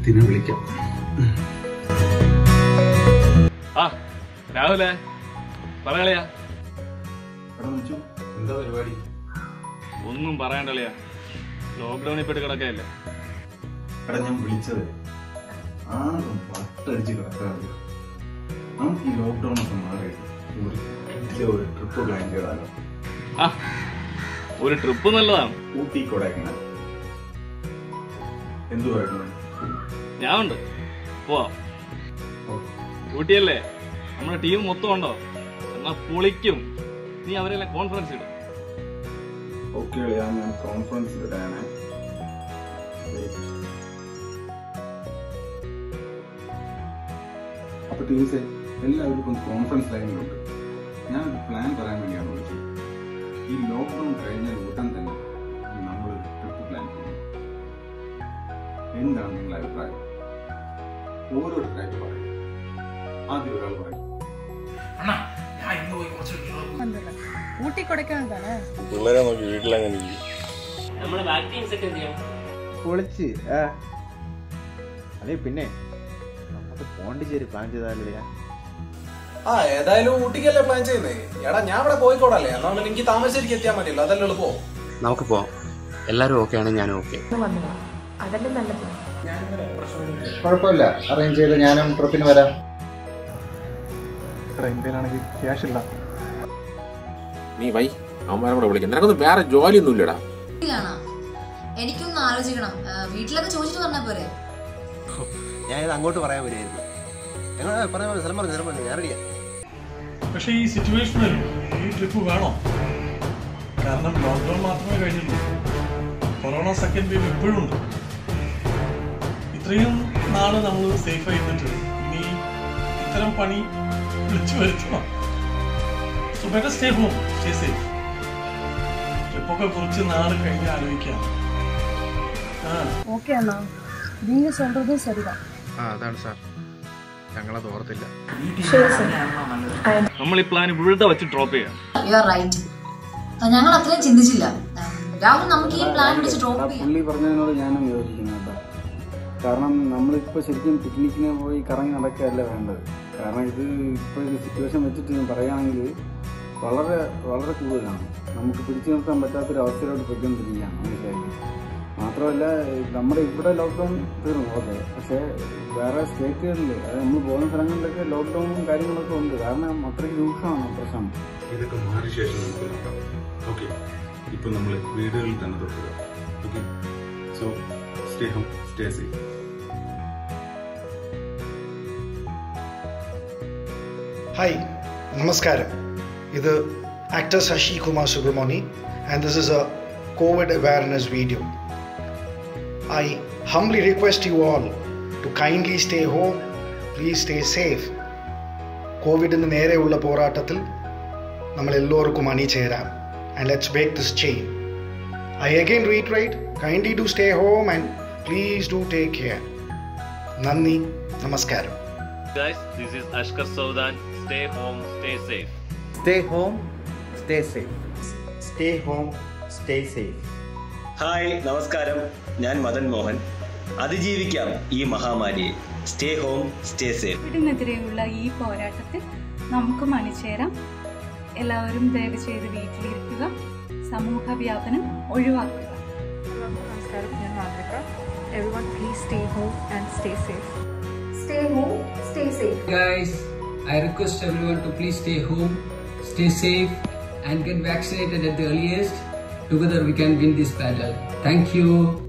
നിത്യനെ വിളിക്കാം ആ രാഹുലേ പറയാളിയാ എടാ മച്ചു എന്താ പരിപാടി ഒന്നും പറയണ്ടളിയാ ലോക്ക്ഡൌണിൽ പെട്ട് കിടക്കയല്ലേ എടാ ഞാൻ വിളിച്ചത് ആകെ വട്ടടിച്ച് കിടക്കാറില്ല നമുക്ക് ഈ ലോക്ക്ഡൗൺ ഒക്കെ മാറിയിട്ട് ഒരു കിട്ടിയ ഒരു ട്രിപ്പ് പ്ലാൻ ചെയ്താലോ ആ ഒരു ട്രിപ്പ് നല്ലതാണ് ഊട്ടി കൊടൈക്കനാൽ എന്തുവായിരുന്നു ഞാൻ ഉണ്ട് പോവാം ഊട്ടിയല്ലേ നമ്മുടെ ടീം മൊത്തം ഉണ്ടോ എന്നാ പൊളിക്കും നീ അവരെല്ലാം കോൺഫറൻസ് ഇടും ഓക്കെ ഞാൻ കോൺഫറൻസ് ഇടാണ് അപ്പൊ ടീംസെ എല്ലാവർക്കും കോൺഫറൻസ് ലൈനിലുണ്ട് ഞാൻ ഒരു പ്ലാൻ പറയാൻ വേണ്ടിയാണ് വിളിച്ചത് ഈ ലോക്ക്ഡൗൺ കഴിഞ്ഞാൽ ഉടൻ തന്നെ നമ്മൾ ട്രിപ്പ് പ്ലാൻ ചെയ്യും എന്താണ് നിങ്ങളുടെ അഭിപ്രായം ഓരോരുത്തരായിട്ട് പറയും ആദ്യം ഒരാൾ പറയും ഊട്ടി കൊടക്കാൻ താനേ പിള്ളേരെ നോക്കി വീട്ടിലങ്ങനെ ഇരിക്കും നമ്മുടെ ബാക്ക് ടീംസ് ഒക്കെ എന്ത് ചെയ്യും പൊളിച്ച് ആ അതെ പിന്നെ നമുക്ക് പോണ്ടിച്ചേരി പ്ലാൻ ചെയ്താലേ ആ ഏതായാലും ഊട്ടിക്കല്ലേ പ്ലാൻ ചെയ്യുന്നേ എടാ ഞാൻ ഇവിടെ കോഴിക്കോടല്ലേ എന്നാ പിന്നെ എനിക്ക് താമരശ്ശേരിക്ക് എത്തിയാൽ മതിയല്ലോ അതല്ലേ എളുപ്പോ നമുക്ക് പോവാം എല്ലാവരും ഓക്കെ ആണ് ഞാനും ഓക്കെ അതല്ലേ നല്ലത് കുഴപ്പമില്ല അറേഞ്ച് ചെയ്ത് ഞാനും ട്രിപ്പിന് വരാം നീ വൈ അവന്മാരെ കൂടെ വിളിക്കാം നിനക്കൊന്നും വേറെ ജോലിയൊന്നും ഇല്ലടാ എനിക്കൊന്ന് ആലോചിക്കണം ആ, വീട്ടിലൊക്കെ ചോദിച്ചിട്ട് പറഞ്ഞാ പോരെ ഞാനിത് അങ്ങോട്ട് പറയാൻ വരുമായിരുന്നു ഞങ്ങൾ പറയാൻ പോലെ സ്ഥലം പറഞ്ഞു സ്ഥലം പറഞ്ഞു ഞാൻ റെഡിയാ പക്ഷേ ഈ സിറ്റുവേഷനിൽ ഈ ട്രിപ്പ് വേണോ കാരണം ലോക്ക്ഡൗൺ മാത്രമേ കഴിഞ്ഞുള്ളൂ കൊറോണ സെക്കൻഡ് വേവ് ഇപ്പോഴും ഉണ്ട് ഇത്രയും നാള് നമ്മൾ സേഫ് ആയിരുന്നിട്ട് ഇനി ഇത്തരം പണി വിളിച്ചു വരുത്തണം so better stay home stay safe ട്രിപ്പൊക്കെ കുറച്ച് നാൾ കഴിഞ്ഞ് ആലോചിക്കാം ആ ഓക്കെ അണ്ണാ நீங்க சொல்றதும் சரிதான் ആ അതാണ് സാർ ഞങ്ങളത് ഓർത്തില്ല சரி சார் നമ്മൾ ഈ പ്ലാൻ ഇവിടെ വെച്ച് ഡ്രോപ്പ് ചെയ്യാം യു ആർ റൈറ്റ് ഞങ്ങൾ അത്രയും ചിന്തിച്ചില്ല ആ, രാഹുൽ നമുക്ക് ഈ പ്ലാൻ പിടിച്ച് ഡ്രോപ്പ് ചെയ്യാം പുള്ളി പറഞ്ഞതിനോട് ഞാനും യോജിക്കുന്നു കേട്ടോ കാരണം നമ്മളിപ്പോൾ ശരിക്കും പിക്നിക്കിന് പോയി കറങ്ങി നടക്കുകയല്ല വേണ്ടത് കാരണം ഇത് ഇപ്പോൾ ഒരു സിറ്റുവേഷൻ വെച്ചിട്ട് ഞാൻ പറയുകയാണെങ്കിൽ വളരെ വളരെ കൂടുതലാണ് നമുക്ക് പിടിച്ചു നിർത്താൻ പറ്റാത്തൊരു അവസ്ഥയിലോട്ട് പോയിക്കൊണ്ടിരിക്കുകയാണ് മനസ്സിലായി മാത്രമല്ല നമ്മുടെ ഇവിടെ ലോക്ക്ഡൗൺ തീർന്നു ഓക്കെ പക്ഷേ വേറെ സ്റ്റേറ്റുകളിൽ അതായത് നമ്മൾ പോകുന്ന സ്ഥലങ്ങളിലൊക്കെ ലോക്ക്ഡൗണും കാര്യങ്ങളൊക്കെ ഉണ്ട് കാരണം അത്രയ്ക്ക് രൂക്ഷമാണ് പ്രശ്നം ഇതൊക്കെ മാറിയ ശേഷം നമുക്ക് നോക്കാം ഓക്കെ ഇപ്പം നമ്മൾ വീടുകളിൽ തന്നെ തൊട്ടുക okay so stay home stay safe hi നമസ്കാരം ഇത് actor Shashi Kumar Subramani and this is a Covid awareness video I humbly request you all to kindly stay home please stay safe കോവിഡിന് നേരെയുള്ള പോരാട്ടത്തിൽ നമ്മൾ എല്ലാവർക്കും അണിചേരാം and let's break this chain I again reiterate kindly do stay home and please do take care നന്ദി നമസ്കാരം guys this is Ashkar Saudan stay home stay safe stay home stay safe stay home stay safe hi നമസ്കാരം ഞാൻ മദൻ മോഹൻ അതിജീവിക്കാം ഈ മഹാമാരിയെ stay home stay safe കോവിഡിനെതിരെയുള്ള ഈ പോരാട്ടത്തിൽ നമുക്കും അണിചേരാം എല്ലാവരും ദയവ് ചെയ്ത് വീട്ടിലിരിക്കുക സമൂഹ വ്യാപനം ഒഴിവാക്കുക നമസ്കാരം ഞാൻ മാതൃക everyone please stay home and stay safe stay home stay safe Guys, I request everyone to please stay home, stay safe, and get vaccinated at the earliest. Together we can win this battle. Thank you.